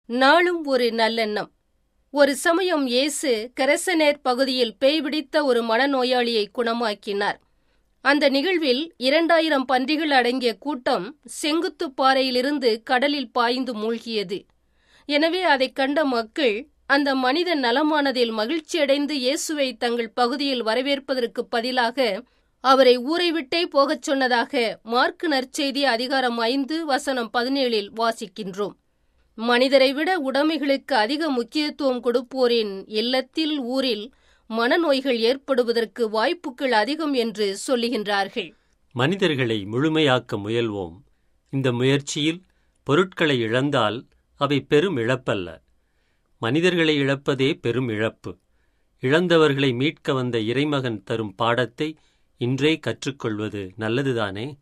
நாளும் ஒரு நல்லெண்ணம் ஒரு சமயம் இயேசு கரசனேர் பகுதியில் பேய் பிடித்த ஒரு மனநோயாளியை குணமாக்கினார் அந்த நிகழ்வில் இரண்டாயிரம் பன்றிகள் அடங்கிய கூட்டம் செங்குத்துப் பாறையிலிருந்து கடலில் பாய்ந்து மூழ்கியது எனவே அதைக் கண்ட மக்கள் அந்த மனிதன் நலமானதில் மகிழ்ச்சியடைந்து இயேசுவை தங்கள் பகுதியில் வரவேற்பதற்கு பதிலாக அவரை ஊரை விட்டே போகச் சொன்னதாக மார்க்கு நற்செய்தி அதிகாரம் ஐந்து வசனம் பதினேழில் வாசிக்கின்றோம் மனிதரை விட உடைமைகளுக்கு அதிக முக்கியத்துவம் கொடுப்போரின் இல்லத்தில் ஊரில் மனநோய்கள் ஏற்படுவதற்கு வாய்ப்புகள் அதிகம் என்று சொல்லுகின்றார்கள் மனிதர்களை முழுமையாக்க முயல்வோம் இந்த முயற்சியில் பொருட்களை இழந்தால் அவை பெரும் இழப்பல்ல மனிதர்களை இழப்பதே பெரும் இழப்பு இழந்தவர்களை மீட்க வந்த இறைமகன் தரும் பாடத்தை இன்றே கற்றுக்கொள்வது நல்லதுதானே